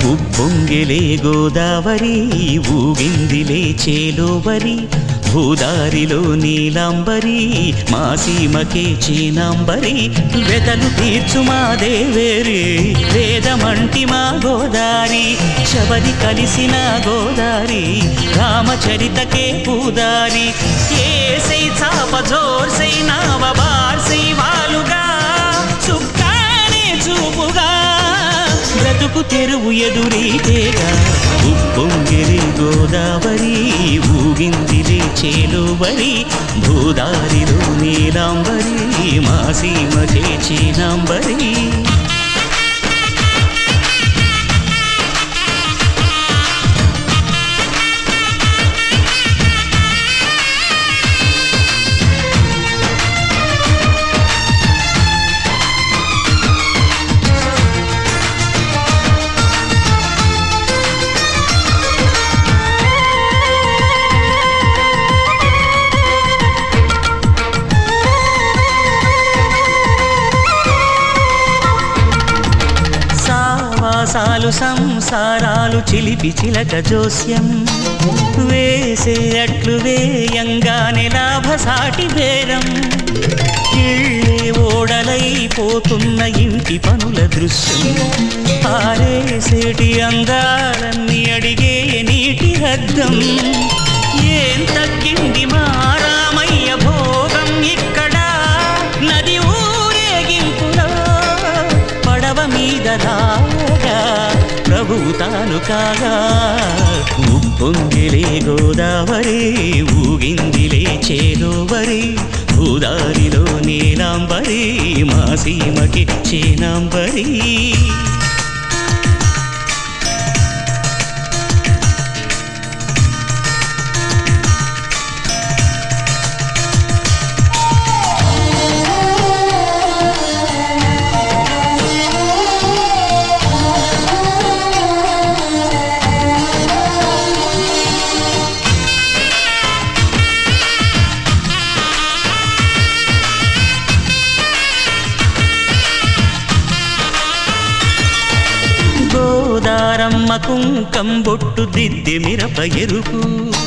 ఉప్పొంగిలే గోదావరి ఊగిందిలే చేలోవరి భూదారిలో నీలాంబరి మా సీమకే చీనాంబరి వెతలు తీర్చు మా దేవేరి వేదమంటి మా గోదారి శబరి కలిసిన గోదారి రామచరితకే పూదారి ఏసై చాప జోర్సై నావ బార్సై వాలుగా చుక్కానే చూపుగా బ్రతుకు తెరువు ఎదురీతేగా ఉప్పొంగిరి గోదావరి ఊగిందిరి చేలోవరి భూదారిలో నీలాంబరి మా సీమ చేచినాంబరి సావాసాలు సంసారాలు చిలిపి చిలక జోస్యం వేసే అట్లు వేయంగానే లాభసాటి బేరం ఇళ్ళే ఓడలైపోతున్న ఇంటి పనుల దృశ్యం ఆరేసేటి అందాలన్నీ అడిగే నీటి హద్దం ఏం తగ్గింది మా రామయ్య భోగం ఇక్కడ నది ఊరేగింపులో పడవ మీద రాగా ప్రభువు తాను కాగా ఉప్పొంగిలే గోదావరి ఊగిందిలే చేలోవరి భూదారిలో నీలాంబరి మా సీమకి చేనాంబరి గోదారమ్మ కుంకం బొట్టు దిద్ది మిరప ఎరుపు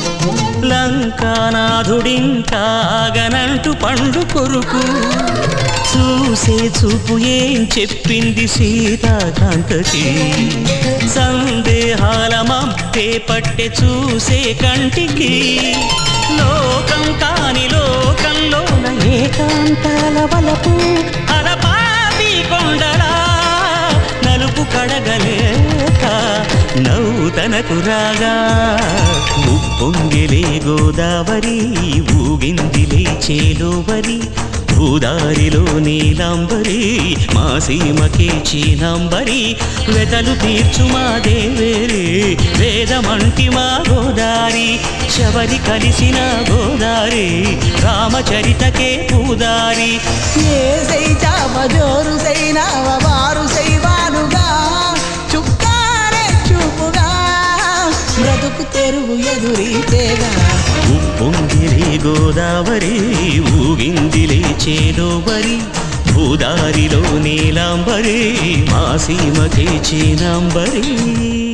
లంకానాథుడింకాగనంటూ పండు కొరుకు చూసే చూపు ఏం చెప్పింది సీతాకాంతకి సందేహాల మప్పే పట్టె చూసే కంటికి లోకం కాని లోకంలోన ఏకాంతాల వలపు అలపాపి కొండలా నలుపు కడగలేక నవ్వుతనకు రాగా ఉప్పొంగిలే గోదావరి ఊగిందిలే చేలోవరి భూదారిలో నీలాంబరి మా సీమకే చీనాంబరి వెతలు తీర్చు మా దేవేరి వేదమంటి మా గోదారి శబరి కలిసిన గోదారి రామచరితకే పూదారి ఏసై చాప జోరు సైనావ వారు సైవానుగా చుక్కారే చూపుగా బ్రతుకు తెరువు ఎదురీతేగా ఉప్పొంగిలే గోదావరి ఊగిందిలే చేలోవరి భూదారిలో నీలాంబరి మా సీమకే చీనాంబరి